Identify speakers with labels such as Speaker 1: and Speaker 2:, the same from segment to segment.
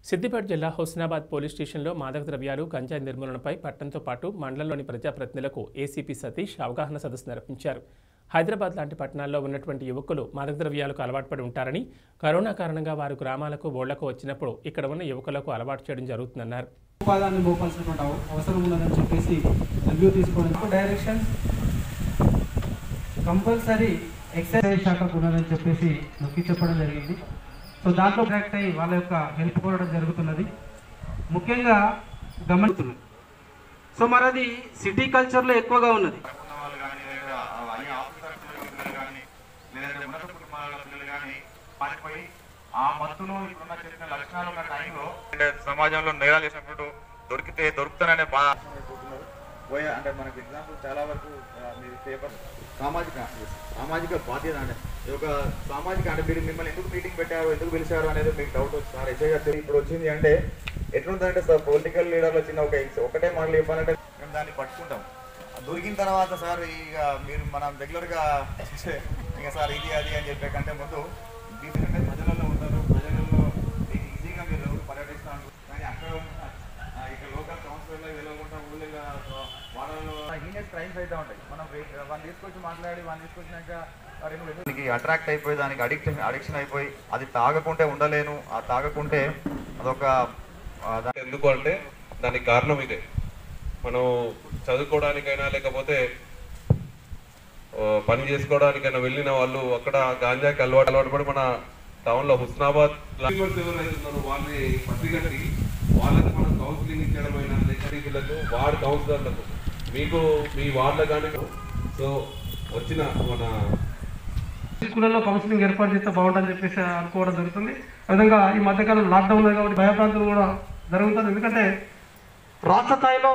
Speaker 1: సిద్దిపేట జిల్లా హుస్నాబాద్ పోలీస్ స్టేషన్లో మాదక ద్రవ్యాలు గంజాయి నిర్మూలనపై పట్టణంతో పాటు మండలంలోని ప్రజాప్రతినిధులకు ఏసీపీ సతీష్ అవగాహన సదస్సు నిర్వహించారు హైదరాబాద్ లాంటి పట్టణాల్లో ఉన్నటువంటి యువకులు మాదక ద్రవ్యాలకు అలవాటు పడి ఉంటారని కరోనా కారణంగా వారు గ్రామాలకు ఓళ్లకు వచ్చినప్పుడు ఇక్కడ ఉన్న యువకులకు అలవాటు చేయడం జరుగుతుందన్నారు
Speaker 2: ఉపాధాన్ని మోపాల్సినటువంటి అవ- అవసరం ఉన్నదని చెప్పేసి రివ్యూ తీసుకోవడం డైరెక్షన్ కంపల్సరీ ఎక్సైజ్ శాఖకు ఉన్నదని చెప్పేసి నొక్కి చెప్పడం జరిగింది సో దాంట్లో కరెక్ట్ అయ్యి వాళ్ళ యొక్క హెల్ప్ కోరడం జరుగుతున్నది ముఖ్యంగా గమనిస్తున్నది సో మరి అది సిటీ కల్చర్లో ఎక్కువగా ఉన్నది
Speaker 3: ఉన్న వాళ్ళు కానీ లేదా అన్ని ఆఫీసర్ పిల్లలు కానీ లేదంటే ఉన్నత కుటుంబాల పిల్లలు కానీ పారిపోయి ఆ మత్తులో ఇప్పుడున్న చేసిన లక్షణాలు ఉన్న టైంలో అంటే సమాజంలో నేరాలు చేసినప్పుడు దొరికితే దొరుకుతాననే బాధ పోయే అంటే మనకి ఎగ్జాంపుల్ చాలా వరకు ఆ, మీరు పేపర్ సామాజిక సామాజిక బాధ్యత అంటే ఈ ఒక సామాజిక అంటే మీరు మిమ్మల్ని ఎందుకు మీటింగ్ పెట్టారు ఎందుకు పిలిచారు అనేది మీకు డౌట్ వచ్చి సార్ ఎస్ఐ గారు ఇప్పుడు వచ్చింది అంటే ఎట్లుంటుందంటే సార్ పొలిటికల్ లీడర్లు చిన్న ఒక ఒకటే మాటలు చెప్పాలంటే మేము దాన్ని పట్టుకుంటాం దొరికిన తర్వాత సార్ ఇక మీరు మనం రెగ్యులర్గా చేసే ఇక సార్ ఇది అది అని చెప్పే కంటే ముందు దీనికంటే ప్రజలలో ఉంటారు ప్రజలలో మీకు ఈజీగా మీరు పర్యటిస్తాను కానీ అక్కడ ఉన్న ఆ, ఇక్కడ లోకల్ కౌన్సిలర్లో వెళ్ళకుండా ఊళ్ళో వాళ్ళలో హీనియస్ క్రైమ్స్ అయితే ఉంటాయి మనం వన్ తీసుకొచ్చి మాట్లాడి వన్ తీసుకొచ్చినాక దానికి అట్రాక్ట్ అయిపోయి దానికి అడిక్షన్ అడిక్షన్ అయిపోయి అది తాగకుంటే ఉండలేను ఆ తాగకుంటే అదొక ఆ, దా-
Speaker 4: ఎందుకు అంటే దానికి కారణం ఇదే మనం చదువుకోవడానికైనా లేకపోతే ఆ, పని చేసుకోవడానికైనా వెళ్ళిన వాళ్ళు అక్కడ గాంజాకి అలవాటు అలవాటు పడి మన టౌన్ లో హుస్నాబాద్ ఎవరైతే ఉన్నారో వాళ్ళని పసిగట్టి వాళ్ళకి మనం కౌన్సిలింగ్ ఇచ్చడమైనా లేకపోతే వీళ్ళకు వార్డ్ కౌన్సిలర్లకు మీకు మీ వార్డుల కానీ సో వచ్చిన మన
Speaker 2: స్కూళ్ళలో కౌన్సిలింగ్ ఏర్పాటు చేస్తే బాగుంటుందని చెప్పేసి అనుకోవడం జరుగుతుంది అదేవిధంగా ఈ మధ్యకాలం లాక్డౌన్ ఉంది కాబట్టి భయప్రాంతం కూడా జరుగుతుంది ఎందుకంటే రాష్ట్ర స్థాయిలో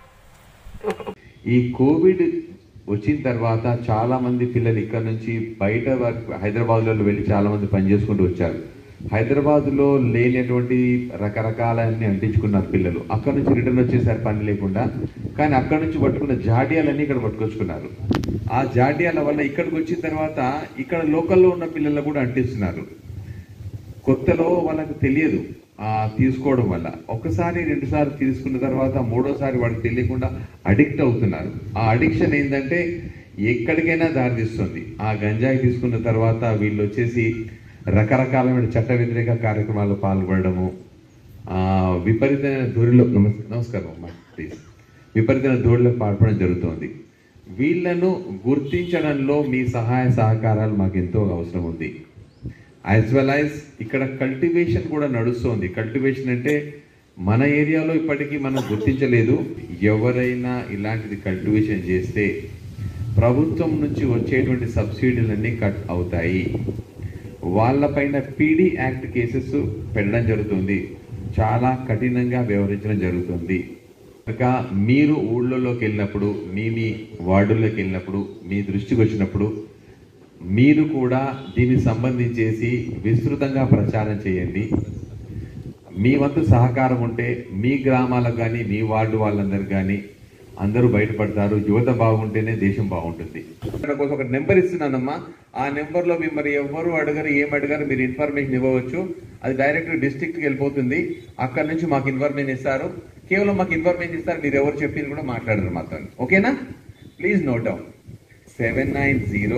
Speaker 5: ఈ కోవిడ్ వచ్చిన తర్వాత చాలా మంది పిల్లలు ఇక్కడ నుంచి బయట వర్క్ హైదరాబాద్లో వెళ్ళి చాలా మంది పనిచేసుకుంటూ వచ్చారు హైదరాబాద్లో లేనటువంటి రకరకాలన్నీ అంటించుకున్నారు పిల్లలు అక్కడ నుంచి రిటర్న్ వచ్చేసారు పని లేకుండా కానీ అక్కడ నుంచి పట్టుకున్న జాడ్యాలన్నీ ఇక్కడ పట్టుకొచ్చుకున్నారు ఆ జాడ్యాల వల్ల ఇక్కడికి వచ్చిన తర్వాత ఇక్కడ లోకల్లో ఉన్న పిల్లలు కూడా అంటిస్తున్నారు కొత్తలో వాళ్ళకి తెలియదు ఆ తీసుకోవడం వల్ల ఒకసారి రెండు సార్లు తీసుకున్న తర్వాత మూడోసారి వాళ్ళకి తెలియకుండా అడిక్ట్ అవుతున్నారు ఆ అడిక్షన్ ఏంటంటే ఎక్కడికైనా దారితీస్తుంది ఆ గంజాయి తీసుకున్న తర్వాత వీళ్ళు వచ్చేసి రకరకాలమైన చట్ట వ్యతిరేక కార్యక్రమాల్లో పాల్గొనడము ఆ విపరీతమైన ధూరిలో నమస్ నమస్కారం అమ్మా ప్లీజ్ విపరీతమైన ధూరిలో పాల్పడడం జరుగుతోంది వీళ్ళను గుర్తించడంలో మీ సహాయ సహకారాలు మాకు ఎంతో అవసరం ఉంది యాజ్ వెల్ యాజ్ ఇక్కడ కల్టివేషన్ కూడా నడుస్తోంది కల్టివేషన్ అంటే మన ఏరియాలో ఇప్పటికీ మనం గుర్తించలేదు ఎవరైనా ఇలాంటిది కల్టివేషన్ చేస్తే ప్రభుత్వం నుంచి వచ్చేటువంటి సబ్సిడీలన్నీ కట్ అవుతాయి వాళ్ళపైన పీడీ యాక్ట్ కేసెస్ పెట్టడం జరుగుతుంది చాలా కఠినంగా వ్యవహరించడం జరుగుతుంది కనుక మీరు ఊళ్ళలోకి వెళ్ళినప్పుడు మీ మీ వార్డుల్లోకి వెళ్ళినప్పుడు మీ దృష్టికి వచ్చినప్పుడు మీరు కూడా దీనికి సంబంధించేసి విస్తృతంగా ప్రచారం చేయండి మీ వంతు సహకారం ఉంటే మీ గ్రామాలకు కానీ మీ వార్డు వాళ్ళందరూ కానీ అందరూ బయటపడతారు యువత బాగుంటేనే దేశం బాగుంటుంది ఇక్కడ కోసం ఒక నెంబర్ ఇస్తున్నానమ్మా ఆ నెంబర్లో మిమ్మల్ని ఎవరు అడగరు ఏం అడగరు మీరు ఇన్ఫర్మేషన్ ఇవ్వవచ్చు అది డైరెక్ట్ డిస్ట్రిక్ట్కి వెళ్ళిపోతుంది అక్కడ నుంచి మాకు ఇన్ఫర్మేషన్ ఇస్తారు కేవలం మాకు ఇన్ఫర్మేషన్ ఇస్తారు మీరు ఎవరు చెప్పింది కూడా మాట్లాడరు మాతో ఓకేనా please note down seven nine zero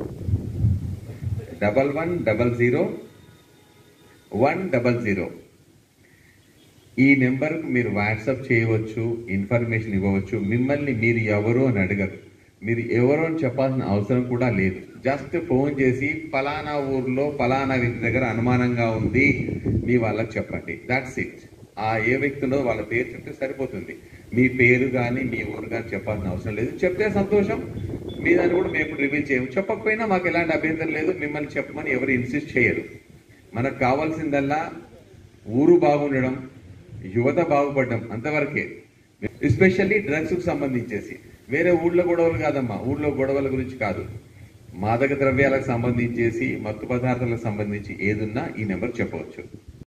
Speaker 5: double one double zero one double zero ఈ నెంబర్కు మీరు వాట్సాప్ చేయవచ్చు ఇన్ఫర్మేషన్ ఇవ్వవచ్చు మిమ్మల్ని మీరు ఎవరు అని అడగరు మీరు ఎవరు అని చెప్పాల్సిన అవసరం కూడా లేదు జస్ట్ ఫోన్ చేసి ఫలానా ఊర్లో ఫలానా వ్యక్తి దగ్గర అనుమానంగా ఉంది మీ వాళ్ళకి చెప్పండి దాట్స్ ఇట్ ఆ ఏ వ్యక్తిలో వాళ్ళ పేరు చెప్తే సరిపోతుంది మీ పేరు కానీ మీ ఊరు కానీ చెప్పాల్సిన అవసరం లేదు చెప్తే సంతోషం మీ దాన్ని కూడా మేము రివీల్ చేయము చెప్పకపోయినా మాకు ఎలాంటి అభ్యంతరం లేదు మిమ్మల్ని చెప్పమని ఎవరు ఇన్సిస్ట్ చేయరు మనకు కావాల్సిందల్లా ఊరు బాగుండడం యువత బాగుపడడం అంతవరకే ఎస్పెషల్లీ డ్రగ్స్ కు సంబంధించేసి వేరే ఊళ్ళో గొడవలు కాదమ్మా ఊళ్ళో గొడవల గురించి కాదు మాదక ద్రవ్యాలకు సంబంధించేసి మత్తు పదార్థాలకు సంబంధించి ఏదున్నా ఈ నెంబర్ చెప్పవచ్చు